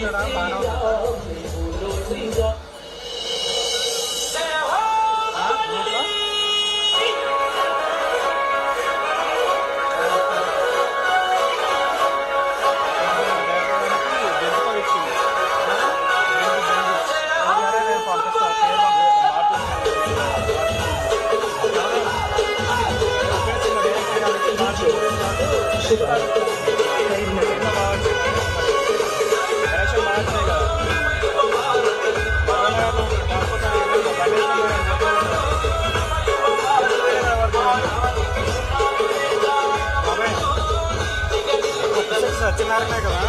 ఇక్కడ బాగానే ఉంది ఆ, దీంట్లో? జంతుకో ఇచ్చింది సరే నేను పంపిస్తా పేరు ఎలక్షన్ మార్చినాయి కదా సత్యనారాయణ కదా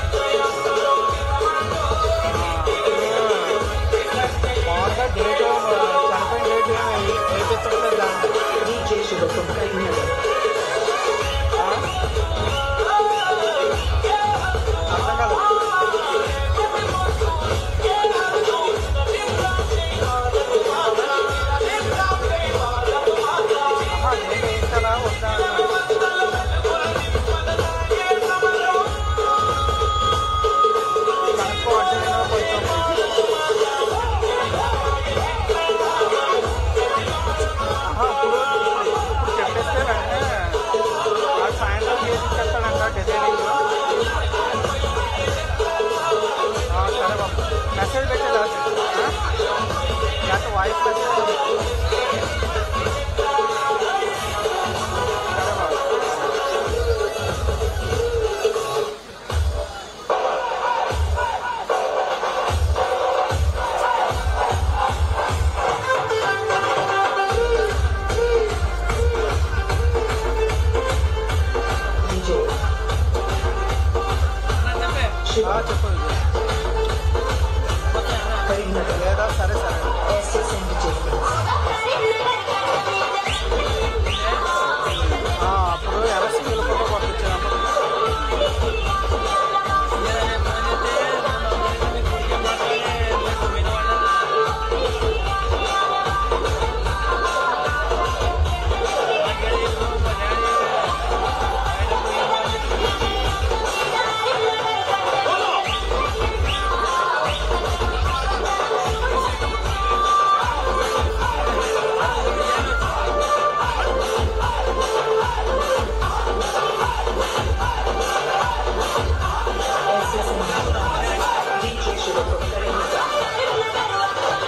మామూలుగా డేట్ చనిపోయిన డేట్ వేయించట్లేదు దాన్ని DJ Shiva from Karimnagar. అర్థం కాదు ఆహా, డేట్ వేయించాలా వద్దా కనుక్కో అంటే నేను కొంచెం ఆహా, ఇప్పుడు ఇప్పుడు చెప్పేస్తే వెంటనే వాడు సాయంత్రం చేసి ఇచ్చేస్తాడంట డిజైనింగ్ సరే బాబు మెసేజ్ పెట్టేదా లేకపోతే వాయిస్ మెసేజ్ సరే బాబు DJ. Shiva, ఆ, చెప్పు Karimnagar. లేదా సరే సరే SS Entertainment. ఆ, అప్పుడు ఎలా సింగిల్ ఫోటో పంపించాను SS Entertainment. DJ Shiva from Karimnagar.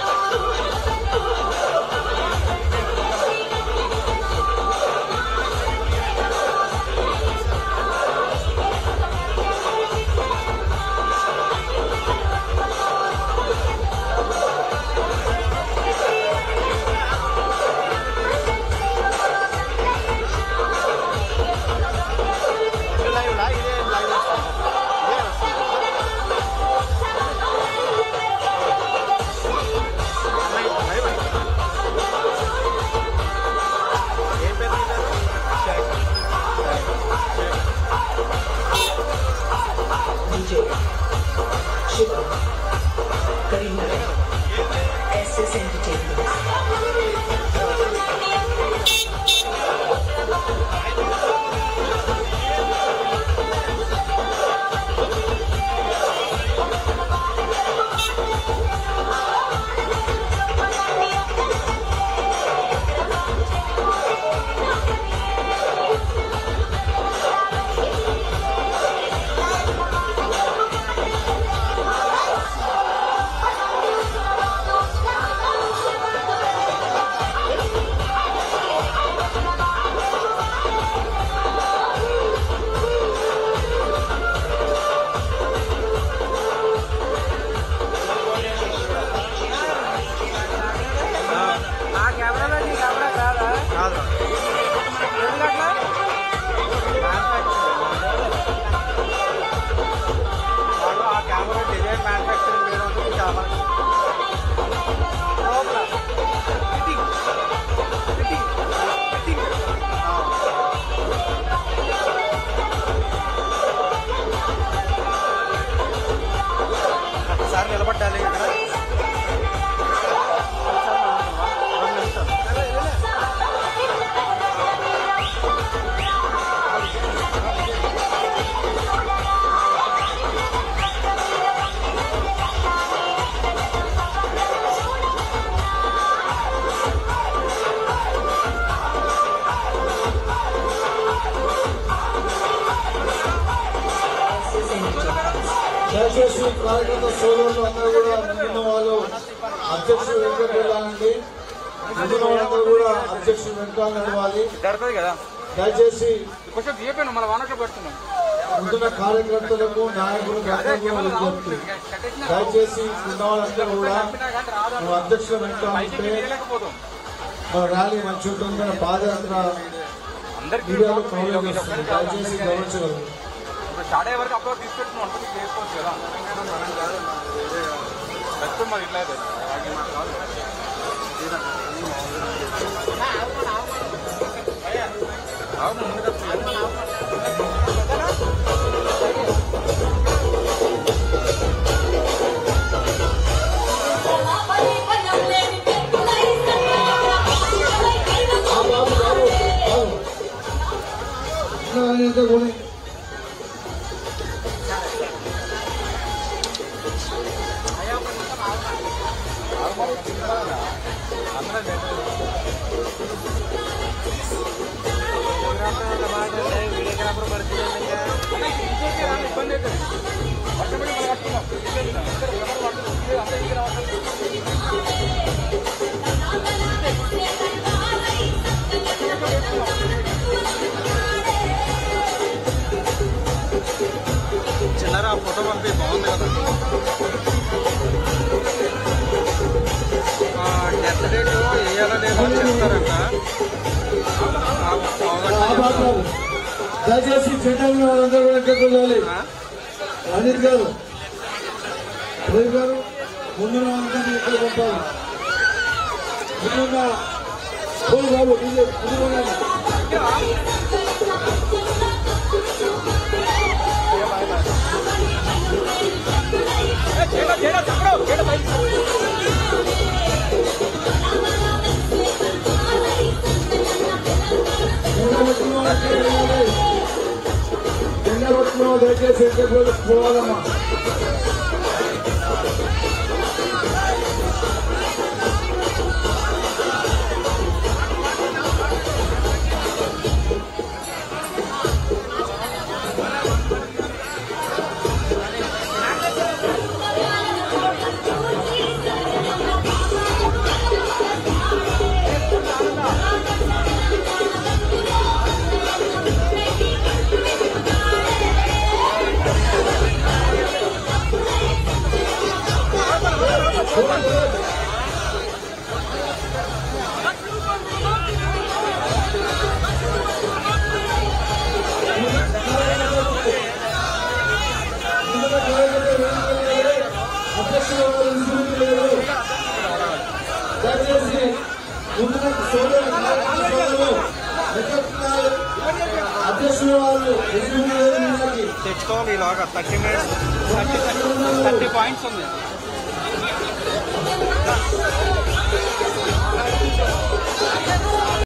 Live లా ఇదే లైవ్ వస్తుంది ఇదే వస్తుంది లైవ్ లైవ్ ఏం పేరు నీ పేరు Shekhar DJ. Shiva. Karimnagar. SS Entertainment. దయచేసి కార్యకర్త సోదరులు అందరూ కూడా ముందున్న వాళ్ళు అధ్యక్షుడు వెనుకకు వెళ్ళాలండి ముందున్న వాళ్ళందరూ కూడా అధ్యక్షుడు వెనుకాల నడవాలి జరుగుతుంది కదా దయచేసి కొంచెం తీయపోయినా మన వానట్లో పెడుతున్నాం ముందున్న కార్యకర్తలకు నాయకులకు అందరికీ కూడా విజ్ఞప్తి దయచేసి ఉన్న వాళ్ళందరూ కూడా మన అధ్యక్షుల వెనుక ఉంటే తీయలేకపోతాం మన ర్యాలీ మంచి ఉంటుంది మన పాదయాత్ర అందరికీ మీడియాలో కవరేజ్ వస్తుంది దయచేసి గమనించగలరు ఇప్పుడు స్టార్ట్ అయ్యే వరకు అప్పుడు తీసుకెట్టుకున్నాం అంటే మీకు చేసుకోవచ్చు కదా ప్రస్తుతం మరి ఇట్లా అయితే అవును ముందు ఆ బాబు బాబు బాబు ఇంకా ఆయనైతే కూడా ఇబ్బంది అవుతుంది కష్టపడి మనం కట్టుకున్నాం అంతా ఇంటికి రావాలి చిన్నరా ఫోటో పంపి బాగుంది కదా డెత్ డేట్ వేయాలా లేదా అని చెప్తారంట ఆ బాబు బాబు దయచేసి సెంటర్ వాళ్ళందరూ కూడా ఎక్కడికి వెళ్ళాలి అనిల్ గారు అనిల్ గారు ముందున్న వాళ్ళందరినీ ఎక్కడ పంపాలి ముందున్న ఓ బాబు ఇది ముందు ఉండండి. జెండా పట్టుకున్న వాళ్ళు ఎక్కడికి వెళ్ళాలి జెండా పట్టుకున్న వాళ్ళు దయచేసి ఎక్కడికి వెళ్ళి పోవాలమ్మా ముందున్న కార్యకర్తలు వెనుకకు వెళ్ళాలి. అధ్యక్షుల వారు విసురుకు వెళ్ళాలి. దయచేసి ముందున్న సోదరు కార్యకర్త సోదరులు ఎక్కడికి వెళ్ళాలి? అధ్యక్షుల వారు విసురుకు వెళ్ళాలి. తెచ్చుకోవాలి ఇలాగా thirty minutes thirty thirty points ఉంది